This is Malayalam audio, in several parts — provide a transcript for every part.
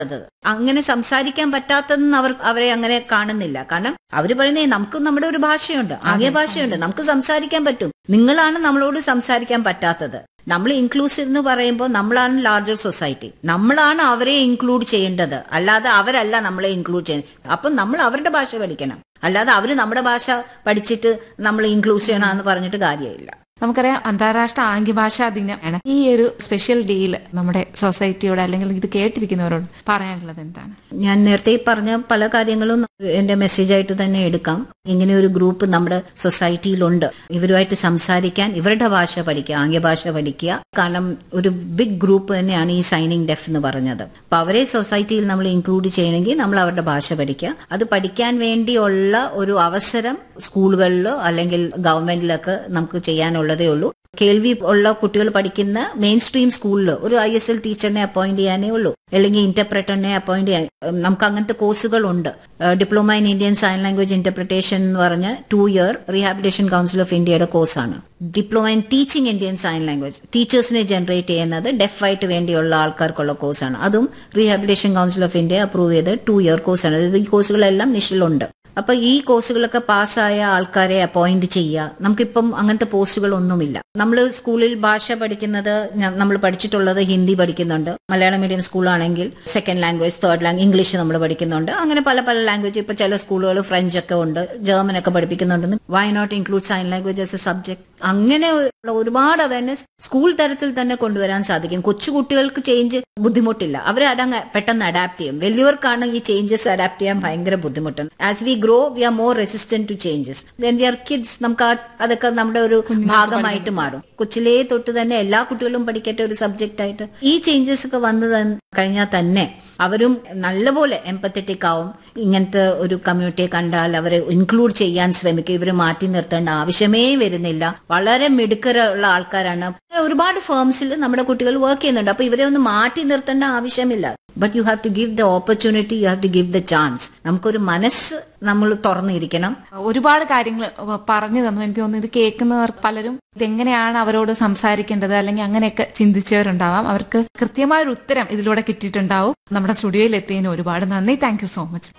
പറ്റാത്തത് അങ്ങനെ സംസാരിക്കാൻ പറ്റാത്തതെന്ന് അവർ അവരെ അങ്ങനെ കാണുന്നില്ല കാരണം അവർ പറയുന്നേ നമുക്ക് നമ്മുടെ ഒരു ഭാഷയുണ്ട് ആംഗ്യ ഭാഷയുണ്ട് നമുക്ക് സംസാരിക്കാൻ പറ്റും നിങ്ങളാണ് നമ്മളോട് സംസാരിക്കാൻ പറ്റാത്തത് നമ്മൾ ഇൻക്ലൂസീവ് എന്ന് പറയുമ്പോൾ നമ്മളാണ് ലാർജർ സൊസൈറ്റി നമ്മളാണ് അവരെ ഇൻക്ലൂഡ് ചെയ്യേണ്ടത് അല്ലാതെ അവരല്ല നമ്മളെ ഇൻക്ലൂഡ് ചെയ്യുന്നത് അപ്പം നമ്മൾ അവരുടെ ഭാഷ പഠിക്കണം അല്ലാതെ അവർ നമ്മുടെ ഭാഷ പഠിച്ചിട്ട് നമ്മൾ ഇൻക്ലൂസ് ചെയ്യണമെന്ന് പറഞ്ഞിട്ട് കാര്യമില്ല നമുക്കറിയാം അന്താരാഷ്ട്ര ആംഗ്യഭാഷാ ദിനമാണ് ഈ ഒരു സ്പെഷ്യൽ ഡേയിൽ നമ്മുടെ സൊസൈറ്റിയോട് അല്ലെങ്കിൽ ഇത് കേട്ടിരിക്കുന്നവരോട് പറയാനുള്ളത് എന്താണ് ഞാൻ നേരത്തെ പറഞ്ഞ പല കാര്യങ്ങളും എന്റെ മെസ്സേജായിട്ട് തന്നെ എടുക്കാം ഇങ്ങനെ ഒരു ഗ്രൂപ്പ് നമ്മുടെ സൊസൈറ്റിയിലുണ്ട് ഇവരുമായിട്ട് സംസാരിക്കാൻ ഇവരുടെ ഭാഷ പഠിക്കുക ആംഗ്യഭാഷ പഠിക്കുക കാരണം ഒരു ബിഗ് ഗ്രൂപ്പ് തന്നെയാണ് ഈ സൈനിങ് ഡെഫ് എന്ന് പറഞ്ഞത് അപ്പൊ അവരെ സൊസൈറ്റിയിൽ നമ്മൾ ഇൻക്ലൂഡ് ചെയ്യണമെങ്കിൽ നമ്മൾ അവരുടെ ഭാഷ പഠിക്കുക അത് പഠിക്കാൻ വേണ്ടിയുള്ള ഒരു അവസരം സ്കൂളുകളിലോ അല്ലെങ്കിൽ ഗവൺമെന്റിലൊക്കെ നമുക്ക് ചെയ്യാനുള്ളതേ ഉള്ളൂ കേൾവി ഉള്ള കുട്ടികൾ പഠിക്കുന്ന മെയിൻ സ്ട്രീം സ്കൂളിൽ ഒരു ഐ എസ് എൽ ടീച്ചറിനെ അപ്പോയിന്റ് ചെയ്യാനേ ഉള്ളൂ അല്ലെങ്കിൽ ഇന്റർപ്രറ്ററിനെ അപ്പോയിന്റ് ചെയ്യാൻ ഉം, നമുക്ക് അങ്ങനത്തെ കോഴ്സുകളുണ്ട് diploma in Indian sign language interpretation എന്ന് പറഞ്ഞ two year rehabilitation council of ഇന്ത്യയുടെ കോഴ്സാണ് diploma in teaching Indian sign language ടീച്ചേഴ്സിനെ ജനറേറ്റ് ചെയ്യുന്നത് ഡെഫ് ആയിട്ട് വേണ്ടിയുള്ള ആൾക്കാർക്കുള്ള കോഴ്സാണ് അതും rehabilitation council of India approve ചെയ്ത് ടു ഇയർ കോഴ്സാണ് അതായത് ഈ കോഴ്സുകളെല്ലാം നിഷിലുണ്ട് അപ്പൊ ഈ കോഴ്സുകളൊക്കെ പാസ്സായ ആൾക്കാരെ അപ്പോയിന്റ് ചെയ്യുക നമുക്കിപ്പം അങ്ങനത്തെ പോസ്റ്റുകൾ ഒന്നുമില്ല നമ്മൾ സ്കൂളിൽ ഭാഷ പഠിക്കുന്നത് നമ്മൾ പഠിച്ചിട്ടുള്ളത് ഹിന്ദി പഠിക്കുന്നുണ്ട് മലയാളം മീഡിയം സ്കൂളാണെങ്കിൽ second language third language English നമ്മൾ പഠിക്കുന്നുണ്ട് അങ്ങനെ പല പല ലാംഗ്വേജ് ഇപ്പൊ ചില സ്കൂളുകൾ ഫ്രഞ്ച് ഒക്കെ ഉണ്ട് ജർമ്മൻ ഒക്കെ പഠിപ്പിക്കുന്നുണ്ട് why not include sign language as a subject അങ്ങനെ ഉള്ള ഒരുപാട് അവയർനെസ് സ്കൂൾ തലത്തിൽ തന്നെ കൊണ്ടുവരാൻ സാധിക്കും കൊച്ചുകുട്ടികൾക്ക് ചേഞ്ച് ബുദ്ധിമുട്ടില്ല അവർ അതങ്ങ് പെട്ടെന്ന് അഡാപ്റ്റ് ചെയ്യും വലിയവർക്കാണ് ഈ ചേഞ്ചസ് അഡാപ്റ്റ് ചെയ്യാൻ ഭയങ്കര ബുദ്ധിമുട്ട് as we grow we are more resistant to changes when we are kids നമുക്ക് ആ- അതൊക്കെ നമ്മുടെ ഒരു ഭാഗമായിട്ട് മാറും കൊച്ചിലേ തൊട്ട് തന്നെ എല്ലാ കുട്ടികളും പഠിക്കട്ടെ ഒരു സബ്ജക്റ്റ് ആയിട്ട് ഈ ചേഞ്ചസ് ഒക്കെ വന്നു തൻ- കഴിഞ്ഞാൽ തന്നെ അവരും നല്ലപോലെ എംപത്തറ്റിക് ആവും ഇങ്ങനത്തെ ഒരു കമ്മ്യൂണിറ്റിയെ കണ്ടാൽ അവരെ ഇൻക്ലൂഡ് ചെയ്യാൻ ശ്രമിക്കും ഇവരെ മാറ്റി നിർത്തേണ്ട ആവശ്യമേ വരുന്നില്ല വളരെ മിടുക്കരുള്ള ആൾക്കാരാണ് ഒരുപാട് ഫേംസിൽ നമ്മുടെ കുട്ടികൾ വർക്ക് ചെയ്യുന്നുണ്ട് അപ്പൊ ഇവരെ ഒന്ന് മാറ്റി നിർത്തേണ്ട ആവശ്യമില്ല but you have to give the opportunity you have to give the chance നമുക്കൊരു മനസ്സ് നമ്മൾ തുറന്നിരിക്കണം ഒരുപാട് കാര്യങ്ങൾ പറഞ്ഞു തന്നു എനിക്ക് തോന്നുന്നു ഇത് കേൾക്കുന്നവർ പലരും ഇതെങ്ങനെയാണ് അവരോട് സംസാരിക്കേണ്ടത് അല്ലെങ്കിൽ അങ്ങനെയൊക്കെ ചിന്തിച്ചവരുണ്ടാവാം അവർക്ക് കൃത്യമായ ഒരു ഉത്തരം ഇതിലൂടെ കിട്ടിയിട്ടുണ്ടാവും നമ്മുടെ സ്റ്റുഡിയോയിൽ എത്തിയതിന് ഒരുപാട് നന്ദി താങ്ക് സോ മച്ച്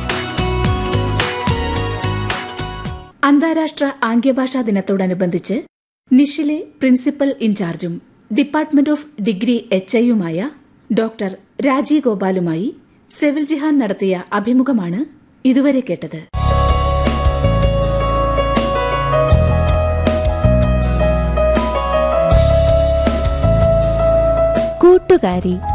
അന്താരാഷ്ട്ര ആംഗ്യഭാഷാ ദിനത്തോടനുബന്ധിച്ച് നിഷിലെ പ്രിൻസിപ്പൽ ഇൻചാർജും ഡിപ്പാർട്ട്മെന്റ് ഓഫ് ഡിഗ്രി എച്ച് ഐയുമായ ഡോക്ടർ രാജി ഗോപാലുമായി സെവിൽ ജിഹാൻ നടത്തിയ അഭിമുഖമാണ് ഇതുവരെ കേട്ടത് കൂട്ടുകാരി